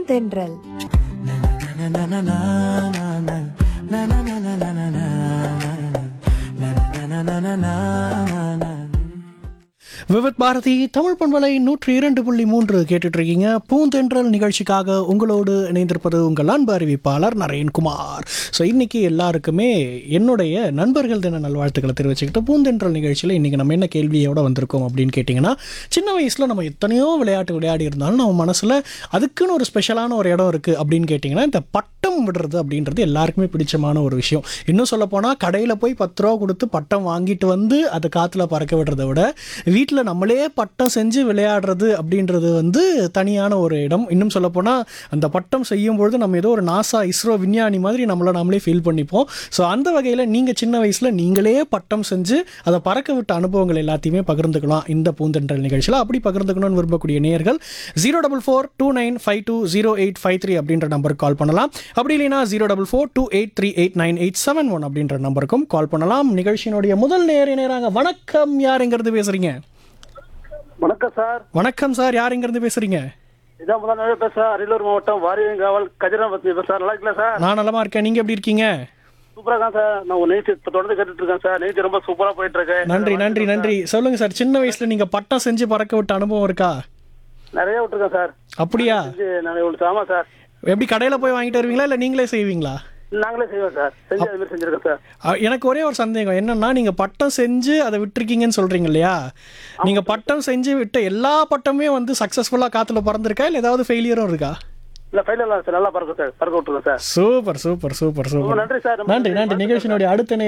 பூந்தென்றல் விவித் பாரதி தமிழ் பண்பலை நூற்றி இரண்டு புள்ளி மூன்று கேட்டுட்டு இருக்கீங்க பூந்தென்றல் நிகழ்ச்சிக்காக உங்களோடு இணைந்திருப்பது உங்கள் அன்பு அறிவிப்பாளர் நரேன்குமார் ஸோ இன்னைக்கு எல்லாருக்குமே என்னுடைய நண்பர்கள் தின நல்வாழ்த்துக்களை தெரிவிச்சுக்கிட்டு பூந்தென்றல் நிகழ்ச்சியில் இன்னைக்கு நம்ம என்ன கேள்வியோட வந்திருக்கோம் அப்படின்னு கேட்டிங்கன்னா சின்ன வயசில் நம்ம எத்தனையோ விளையாட்டு விளையாடி இருந்தாலும் நம்ம மனசில் அதுக்குன்னு ஒரு ஸ்பெஷலான ஒரு இடம் இருக்குது அப்படின்னு கேட்டிங்கன்னா இந்த பட்டம் விடுறது அப்படின்றது எல்லாருக்குமே பிடிச்சமான ஒரு விஷயம் இன்னும் சொல்லப்போனால் கடையில் போய் பத்து ரூபா கொடுத்து பட்டம் வாங்கிட்டு வந்து அதை காற்றுல பறக்க விடுறதை விட வீட்டில் நம்மளே பட்டம் செஞ்சு விளையாடுறது அப்படின்றது வந்து தனியான ஒரு இடம் இன்னும் சொல்லப்போனால் அந்த பட்டம் செய்யும் பொழுது நம்ம ஏதோ ஒரு நாசா இஸ்ரோ விஞ்ஞானி மாதிரி நம்மளை நம்மளே ஃபீல் பண்ணிப்போம் ஸோ அந்த வகையில் நீங்கள் சின்ன வயசில் நீங்களே பட்டம் செஞ்சு அதை பறக்க விட்ட அனுபவங்கள் எல்லாத்தையுமே பகிர்ந்துக்கலாம் இந்த பூந்தென்றல் நிகழ்ச்சியில் அப்படி பகிர்ந்துக்கணும்னு விரும்பக்கூடிய நேயர்கள் zero double four two nine five two zero eight five three அப்படின்ற நம்பருக்கு கால் பண்ணலாம் அப்படி இல்லைனா zero double four two eight three eight nine eight seven one அப்படின்ற நம்பருக்கும் கால் பண்ணலாம் நிகழ்ச்சியினுடைய முதல் நேர நேராங்க வணக்கம் யார் எங்கிறது பேசுறீங்க வணக்கம் சார் வணக்கம் சார் யார் எங்கிறது பேசுறீங்க இதான் முதல் நாள் பேசுறேன் அரியலூர் மாவட்டம் வாரியங்காவல் கதிராமத்தி சார் நல்லா இருக்கல சார் நான் நலமா இருக்கேன் நீங்க எப்படி இருக்கீங்க சூப்பரா தான் சார் நான் ஒரு நிகழ்ச்சி இப்ப தொடர்ந்து கேட்டுட்டு இருக்கேன் சார் நிகழ்ச்சி ரொம்ப சூப்பரா போயிட்டு இருக்கு நன்றி நன்றி நன்றி சொல்லுங்க சார் சின்ன வயசுல நீங்க பட்டம் செஞ்சு பறக்க விட்ட அனுபவம் இருக்கா நிறைய விட்டுருக்கேன் சார் அப்படியா செஞ்சு நிறைய விட்டு ஆமா சார் எப்படி கடையில போய் வாங்கிட்டு வருவீங்களா இல்ல நீங்களே செய்வீங்களா நாங்களே செய்வோம் சார் செஞ்சு அது மாதிரி செஞ்சிருக்கேன் சார் அ, எனக்கு ஒரே ஒரு சந்தேகம் என்னன்னா நீங்க பட்டம் செஞ்சு அதை விட்டுருக்கீங்கன்னு சொல்றீங்க இல்லையா நீங்க பட்டம் செஞ்சு விட்ட எல்லா பட்டமே வந்து சக்சஸ்ஃபுல்லா காத்துல பறந்திருக்கா இல்ல ஏதாவது ஃபெயிலியரும் இருக்கா இல்ல ஃபைல் எல்லாம் சார் நல்லா பறக்கும் சார் பறக்க விட்டுருக்கேன் சார் சூப்பர் சூப்பர் சூப்பர் ரொம்ப சூப்பர் நன்றி சார் ரொம்ப நன்றி நன்றி நிகழ்ச்சியினுடைய அடுத்த